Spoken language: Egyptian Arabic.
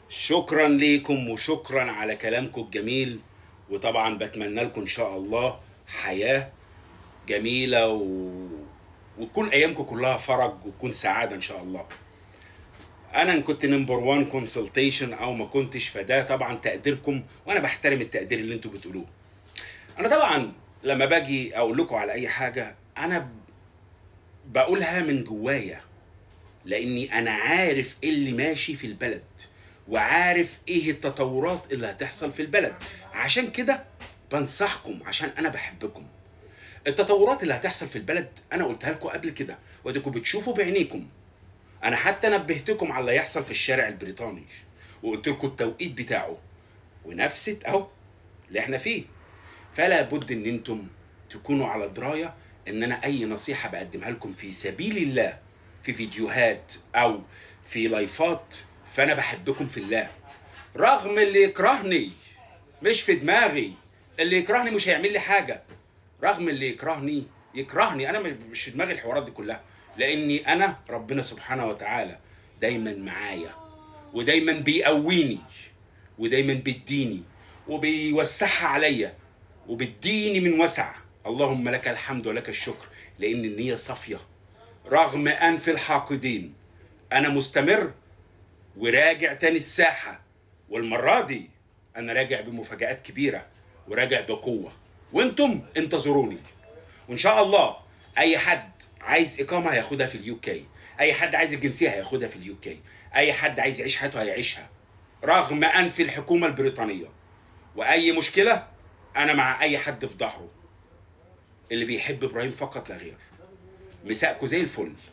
شكرا ليكم وشكرا على كلامكم الجميل وطبعا بتمنى لكم ان شاء الله حياه جميله و... وتكون ايامكم كلها فرج وتكون سعاده ان شاء الله انا ان كنت نمبر 1 كونسلتيشن او ما كنتش فده طبعا تقديركم وانا بحترم التقدير اللي انتوا بتقولوه انا طبعا لما باجي اقول لكم على اي حاجه انا ب- بقولها من جوايا لاني انا عارف ايه اللي ماشي في البلد وعارف ايه التطورات اللي هتحصل في البلد عشان كده بنصحكم عشان انا بحبكم التطورات اللي هتحصل في البلد انا قلتها لكم قبل كده واديكم بتشوفوا بعينيكم انا حتى نبهتكم على اللي يحصل في الشارع البريطاني وقلت لكم التوقيت بتاعه ونفست اهو اللي احنا فيه فلا بد ان انتم تكونوا على درايه ان انا اي نصيحه بقدمها لكم في سبيل الله في فيديوهات او في لايفات فانا بحبكم في الله رغم اللي يكرهني مش في دماغي اللي يكرهني مش هيعمل لي حاجه رغم اللي يكرهني يكرهني انا مش- مش في دماغي الحوارات دي كلها لاني انا ربنا سبحانه وتعالى دايما معايا ودايما بيقويني ودايما بيديني وبيوسعها عليا وبيديني من وسع اللهم لك الحمد ولك الشكر لان النيه صافيه رغم انف الحاقدين انا مستمر وراجع تاني الساحه والمره دي انا راجع بمفاجات كبيره وراجع بقوه وانتم انتظروني وان شاء الله اي حد عايز اقامه هياخدها في اليو كي اي حد عايز الجنسيه هياخدها في اليو كي اي حد عايز يعيش حياته هيعيشها رغم انف الحكومه البريطانيه واي مشكله انا مع اي حد في ظهره اللي بيحب ابراهيم فقط لا غير مساءكوا زي الفل